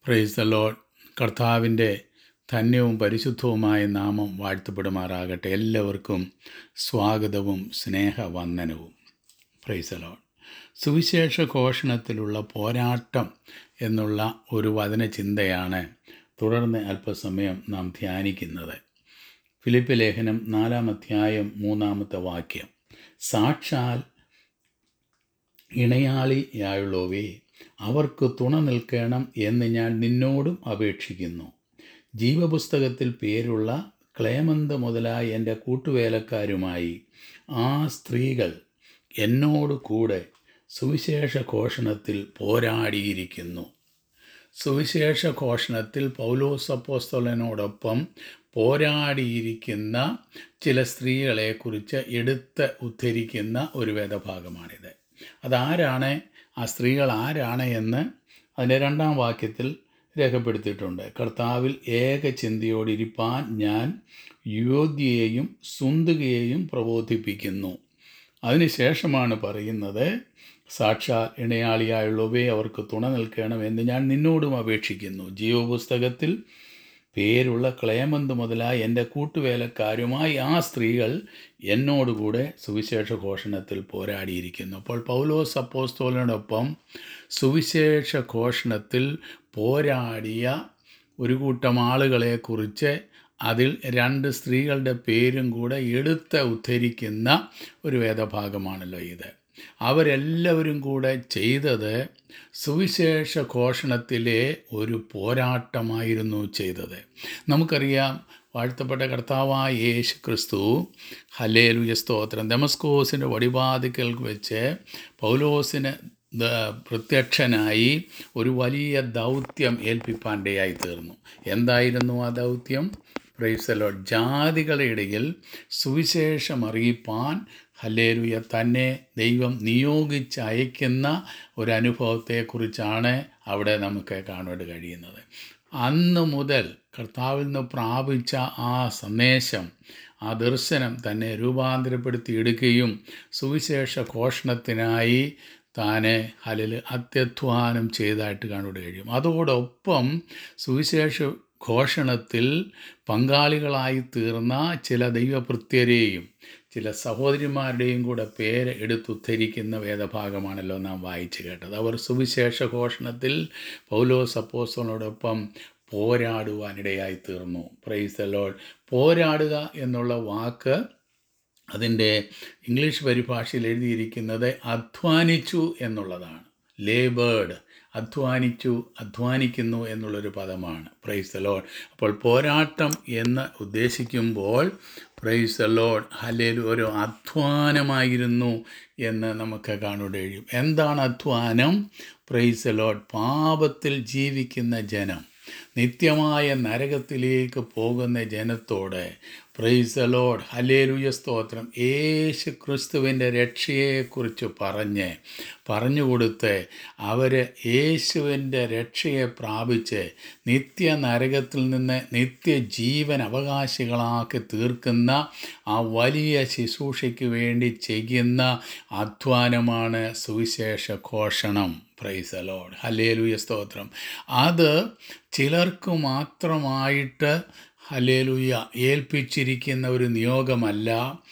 praise the load കർത്താവിൻ്റെ ധന്യവും പരിശുദ്ധവുമായ നാമം വാഴ്ത്തപ്പെടുമാറാകട്ടെ എല്ലാവർക്കും സ്വാഗതവും സ്നേഹവന്ദനവും പ്രൈസ് ദ ലോഡ് സുവിശേഷ ഘോഷണത്തിലുള്ള പോരാട്ടം എന്നുള്ള ഒരു വചന ചിന്തയാണ് തുടർന്ന് അല്പസമയം നാം ധ്യാനിക്കുന്നത് ഫിലിപ്പ് ലേഖനം നാലാം അധ്യായം മൂന്നാമത്തെ വാക്യം സാക്ഷാൽ ഇണയാളിയായുള്ളവേ അവർക്ക് തുണ നിൽക്കണം എന്ന് ഞാൻ നിന്നോടും അപേക്ഷിക്കുന്നു ജീവപുസ്തകത്തിൽ പേരുള്ള ക്ലേമന്ത് മുതലായ എൻ്റെ കൂട്ടുവേലക്കാരുമായി ആ സ്ത്രീകൾ എന്നോട് കൂടെ സുവിശേഷ ഘോഷണത്തിൽ പോരാടിയിരിക്കുന്നു സുവിശേഷ ഘോഷണത്തിൽ പൗലോസ് അപ്പോസ്തലനോടൊപ്പം പോരാടിയിരിക്കുന്ന ചില സ്ത്രീകളെക്കുറിച്ച് എടുത്ത് ഉദ്ധരിക്കുന്ന ഒരു വേദഭാഗമാണിത് അതാരാണ് ആ സ്ത്രീകൾ ആരാണ് എന്ന് അതിൻ്റെ രണ്ടാം വാക്യത്തിൽ രേഖപ്പെടുത്തിയിട്ടുണ്ട് കർത്താവിൽ ഏക ചിന്തയോടിരിപ്പാൻ ഞാൻ യോഗ്യയെയും സുന്ദകയെയും പ്രബോധിപ്പിക്കുന്നു അതിനുശേഷമാണ് പറയുന്നത് സാക്ഷാൽ ഇണയാളിയായുള്ളവേ അവർക്ക് തുണ നിൽക്കണമെന്ന് ഞാൻ നിന്നോടും അപേക്ഷിക്കുന്നു ജീവപുസ്തകത്തിൽ പേരുള്ള ക്ലേമന്ത് മുതലായ എൻ്റെ കൂട്ടുവേലക്കാരുമായി ആ സ്ത്രീകൾ എന്നോടുകൂടെ സുവിശേഷ ഘോഷണത്തിൽ പോരാടിയിരിക്കുന്നു അപ്പോൾ പൗലോസ് അപ്പോസ്തോലിനോടൊപ്പം സുവിശേഷ ഘോഷണത്തിൽ പോരാടിയ ഒരു കൂട്ടം ആളുകളെക്കുറിച്ച് അതിൽ രണ്ട് സ്ത്രീകളുടെ പേരും കൂടെ എടുത്ത് ഉദ്ധരിക്കുന്ന ഒരു വേദഭാഗമാണല്ലോ ഇത് അവരെല്ലാവരും കൂടെ ചെയ്തത് സുവിശേഷ ഘോഷണത്തിലെ ഒരു പോരാട്ടമായിരുന്നു ചെയ്തത് നമുക്കറിയാം വാഴ്ത്തപ്പെട്ട കർത്താവായ യേശു ക്രിസ്തു ഹലേലുയ സ്തോത്രം ദമസ്കോസിൻ്റെ വടിവാതിക്കൽ വെച്ച് പൗലോസിന് പ്രത്യക്ഷനായി ഒരു വലിയ ദൗത്യം ഏൽപ്പിപ്പാൻ്റെയായി തീർന്നു എന്തായിരുന്നു ആ ദൗത്യം പ്രൈസലോ ജാതികളുടെ ഇടയിൽ സുവിശേഷം അറിയിപ്പാൻ ഹല്ലേലുയ തന്നെ ദൈവം നിയോഗിച്ച് അയക്കുന്ന ഒരു അനുഭവത്തെക്കുറിച്ചാണ് അവിടെ നമുക്ക് കാണുവാൻ കഴിയുന്നത് അന്ന് മുതൽ കർത്താവിൽ നിന്ന് പ്രാപിച്ച ആ സന്ദേശം ആ ദർശനം തന്നെ രൂപാന്തരപ്പെടുത്തി എടുക്കുകയും സുവിശേഷ ഘോഷണത്തിനായി താനെ ഹലിൽ അത്യധ്വാനം ചെയ്തതായിട്ട് കാണുവാൻ കഴിയും അതോടൊപ്പം സുവിശേഷ ഘോഷണത്തിൽ പങ്കാളികളായി തീർന്ന ചില ദൈവഭൃത്യരെയും ചില സഹോദരിമാരുടെയും കൂടെ പേര് എടുത്തുദ്ധരിക്കുന്ന വേദഭാഗമാണല്ലോ നാം വായിച്ചു കേട്ടത് അവർ സുവിശേഷ ഘോഷണത്തിൽ പൗലോസ് അപ്പോസോനോടൊപ്പം പോരാടുവാനിടയായി തീർന്നു പ്രൈസ് ദ ലോഡ് പോരാടുക എന്നുള്ള വാക്ക് അതിൻ്റെ ഇംഗ്ലീഷ് പരിഭാഷയിൽ എഴുതിയിരിക്കുന്നത് അധ്വാനിച്ചു എന്നുള്ളതാണ് ലേബേർഡ് അധ്വാനിച്ചു അധ്വാനിക്കുന്നു എന്നുള്ളൊരു പദമാണ് പ്രൈസ് ദ ലോഡ് അപ്പോൾ പോരാട്ടം എന്ന് ഉദ്ദേശിക്കുമ്പോൾ പ്രൈസ് ദ ലോഡ് അല്ലെങ്കിൽ ഒരു അധ്വാനമായിരുന്നു എന്ന് നമുക്ക് കാണാൻ കഴിയും എന്താണ് അധ്വാനം പ്രൈസ് ദ ലോഡ് പാപത്തിൽ ജീവിക്കുന്ന ജനം നിത്യമായ നരകത്തിലേക്ക് പോകുന്ന ജനത്തോട് പ്രൈസ് ലോഡ് ഹലേലുയ സ്തോത്രം യേശു ക്രിസ്തുവിൻ്റെ രക്ഷയെക്കുറിച്ച് പറഞ്ഞ് പറഞ്ഞു കൊടുത്ത് അവർ യേശുവിൻ്റെ രക്ഷയെ പ്രാപിച്ച് നിത്യ നരകത്തിൽ നിന്ന് നിത്യജീവൻ അവകാശികളാക്കി തീർക്കുന്ന ആ വലിയ ശുശ്രൂഷയ്ക്ക് വേണ്ടി ചെയ്യുന്ന അധ്വാനമാണ് സുവിശേഷ ഘോഷണം പ്രൈസ് ലോഡ് ഹലേലുയ സ്തോത്രം അത് ചിലർക്ക് മാത്രമായിട്ട് ഹലേലുയ ഏൽപ്പിച്ചിരിക്കുന്ന ഒരു നിയോഗമല്ല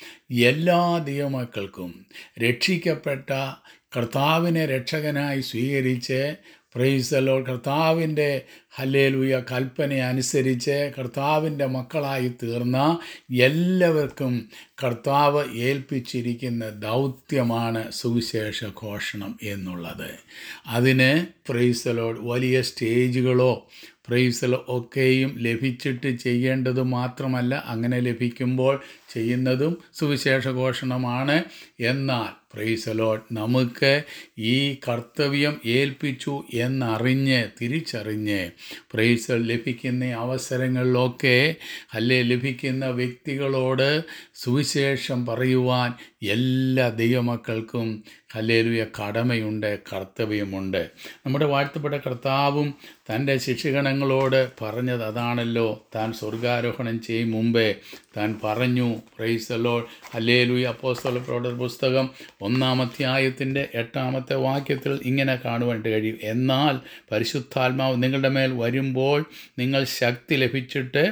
എല്ലാ ദൈവമക്കൾക്കും രക്ഷിക്കപ്പെട്ട കർത്താവിനെ രക്ഷകനായി സ്വീകരിച്ച് പ്രൈസലോ കർത്താവിൻ്റെ ഹല്ലേലൂയ കൽപ്പന അനുസരിച്ച് കർത്താവിൻ്റെ മക്കളായി തീർന്ന എല്ലാവർക്കും കർത്താവ് ഏൽപ്പിച്ചിരിക്കുന്ന ദൗത്യമാണ് സുവിശേഷ ഘോഷണം എന്നുള്ളത് അതിന് പ്രൈസലോട് വലിയ സ്റ്റേജുകളോ പ്രൈസൽ ഒക്കെയും ലഭിച്ചിട്ട് ചെയ്യേണ്ടത് മാത്രമല്ല അങ്ങനെ ലഭിക്കുമ്പോൾ ചെയ്യുന്നതും സുവിശേഷ ഘോഷണമാണ് എന്നാൽ പ്രൈസലോട്ട് നമുക്ക് ഈ കർത്തവ്യം ഏൽപ്പിച്ചു എന്നറിഞ്ഞ് തിരിച്ചറിഞ്ഞ് പ്രൈസൽ ലഭിക്കുന്ന അവസരങ്ങളിലൊക്കെ അല്ലെ ലഭിക്കുന്ന വ്യക്തികളോട് സുവിശേഷം പറയുവാൻ എല്ലാ ദൈവമക്കൾക്കും ഹല്ലേലൂയ കടമയുണ്ട് കർത്തവ്യമുണ്ട് നമ്മുടെ വാഴ്ത്തപ്പെട്ട കർത്താവും തൻ്റെ ശിഷ്യഗണങ്ങളോട് പറഞ്ഞത് അതാണല്ലോ താൻ സ്വർഗാരോഹണം ചെയ്യും മുമ്പേ താൻ പറഞ്ഞു പ്രൈസലോ ഹല്ലേലൂയ അപ്പോസ്തല പ്രവർത്തന പുസ്തകം ഒന്നാം അധ്യായത്തിൻ്റെ എട്ടാമത്തെ വാക്യത്തിൽ ഇങ്ങനെ കാണുവാനായിട്ട് കഴിയും എന്നാൽ പരിശുദ്ധാത്മാവ് നിങ്ങളുടെ മേൽ വരുമ്പോൾ നിങ്ങൾ ശക്തി ലഭിച്ചിട്ട്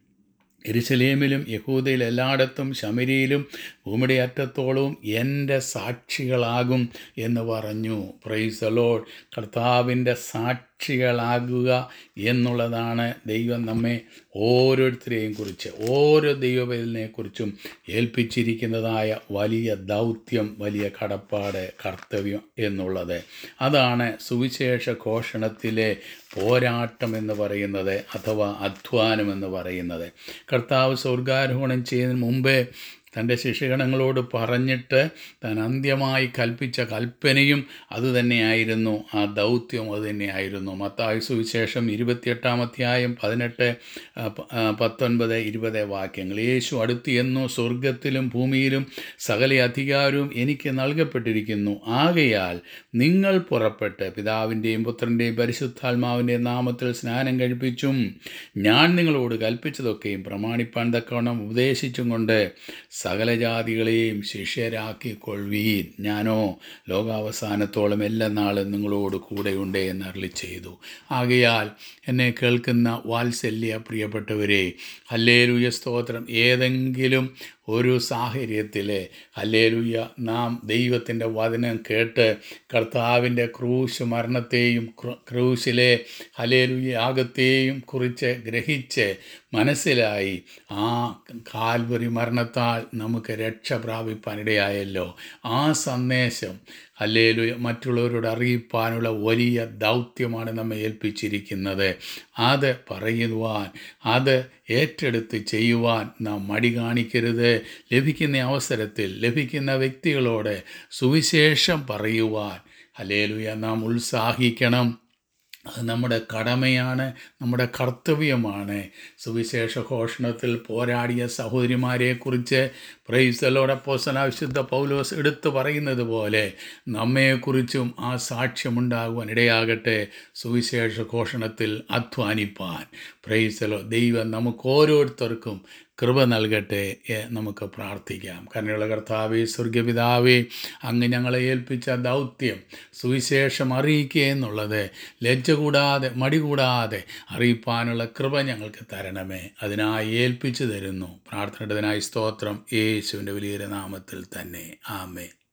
എരുസലേമിലും യഹൂദയിൽ എല്ലായിടത്തും ശമരിയിലും ഭൂമിയുടെ അറ്റത്തോളവും എൻ്റെ സാക്ഷികളാകും എന്ന് പറഞ്ഞു പ്രൈസ് ലോഡ് കർത്താവിൻ്റെ സാക്ഷികളാകുക എന്നുള്ളതാണ് ദൈവം നമ്മെ ഓരോരുത്തരെയും കുറിച്ച് ഓരോ ദൈവവേദനെ കുറിച്ചും ഏൽപ്പിച്ചിരിക്കുന്നതായ വലിയ ദൗത്യം വലിയ കടപ്പാട് കർത്തവ്യം എന്നുള്ളത് അതാണ് സുവിശേഷ ഘോഷണത്തിലെ പോരാട്ടം എന്ന് പറയുന്നത് അഥവാ അധ്വാനം എന്ന് പറയുന്നത് കർത്താവ് സ്വർഗാരോഹണം ചെയ്യുന്നതിന് മുമ്പേ തൻ്റെ ശിഷ്യഗണങ്ങളോട് പറഞ്ഞിട്ട് താൻ അന്ത്യമായി കൽപ്പിച്ച കൽപ്പനയും അതുതന്നെയായിരുന്നു ആ ദൗത്യം അതുതന്നെയായിരുന്നു മത്തായ സുവിശേഷം ഇരുപത്തിയെട്ടാം അധ്യായം പതിനെട്ട് ആ, പ- ആ, പത്തൊൻപത് ഇരുപത് വാക്യങ്ങൾ യേശു അടുത്ത് എന്നു സ്വർഗത്തിലും ഭൂമിയിലും സകല അധികാരവും എനിക്ക് നൽകപ്പെട്ടിരിക്കുന്നു ആകയാൽ നിങ്ങൾ പുറപ്പെട്ട് പിതാവിൻ്റെയും പുത്രൻ്റെയും പരിശുദ്ധാത്മാവിൻ്റെയും നാമത്തിൽ സ്നാനം കഴിപ്പിച്ചും ഞാൻ നിങ്ങളോട് കൽപ്പിച്ചതൊക്കെയും പ്രമാണിപ്പാൻ തക്കവണ്ണം ഉപദേശിച്ചും കൊണ്ട് സകല ജാതികളെയും ശിഷ്യരാക്കിക്കൊള്ളുവീൻ ഞാനോ ലോകാവസാനത്തോളം എല്ലാ നാളും നിങ്ങളോട് കൂടെയുണ്ട് എന്ന് അരളി ചെയ്തു ആകയാൽ എന്നെ കേൾക്കുന്ന വാത്സല്യ പ്രിയപ്പെട്ടവരെ ഹല്ലേലൂയ സ്തോത്രം ഏതെങ്കിലും ഒരു സാഹചര്യത്തിൽ ഹല്ലേലൂയ നാം ദൈവത്തിൻ്റെ വചനം കേട്ട് കർത്താവിൻ്റെ ക്രൂശ് മരണത്തെയും ക്രൂ- ക്രൂശിലെ ഹല്ലേലൂയ യാഗത്തെയും കുറിച്ച് ഗ്രഹിച്ച് മനസ്സിലായി ആ കാൽവറി മരണത്താൽ നമുക്ക് രക്ഷ പ്രാപിപ്പാനിടയായല്ലോ ആ സന്ദേശം ഹല്ലേലൂയ മറ്റുള്ളവരോട് അറിയിപ്പാനുള്ള വലിയ ദൗത്യമാണ് നമ്മെ ഏൽപ്പിച്ചിരിക്കുന്നത് അത് പറയുവാൻ അത് ഏറ്റെടുത്ത് ചെയ്യുവാൻ നാം മടി കാണിക്കരുത് ലഭിക്കുന്ന അവസരത്തിൽ ലഭിക്കുന്ന വ്യക്തികളോട് സുവിശേഷം പറയുവാൻ ഹല്ലേലൂയ നാം ഉത്സാഹിക്കണം അത് നമ്മുടെ കടമയാണ് നമ്മുടെ കർത്തവ്യമാണ് സുവിശേഷ ഘോഷണത്തിൽ പോരാടിയ സഹോദരിമാരെക്കുറിച്ച് പ്രൈസലോടപ്പോസന വിശുദ്ധ പൗലോസ് എടുത്തു പറയുന്നത് പോലെ നമ്മെക്കുറിച്ചും ആ സാക്ഷ്യമുണ്ടാകുവാൻ ഇടയാകട്ടെ സുവിശേഷ ഘോഷണത്തിൽ അധ്വാനിപ്പാൻ പ്രൈസലോ ദൈവം നമുക്ക് ഓരോരുത്തർക്കും കൃപ നൽകട്ടെ എന്ന് നമുക്ക് പ്രാർത്ഥിക്കാം കരുണയുള്ള കർത്താവേ സ്വർഗപിതാവേ അങ്ങ് ഞങ്ങളെ ഏൽപ്പിച്ച ദൗത്യം സുവിശേഷം അറിയിക്കുക എന്നുള്ളത് ലജ്ജ കൂടാതെ മടി കൂടാതെ അറിയിപ്പാനുള്ള കൃപ ഞങ്ങൾക്ക് തരണമേ അതിനായി ഏൽപ്പിച്ചു തരുന്നു പ്രാർത്ഥനയുടേതിനായി സ്തോത്രം യേശുവിൻ്റെ വലിയ നാമത്തിൽ തന്നെ ആമേ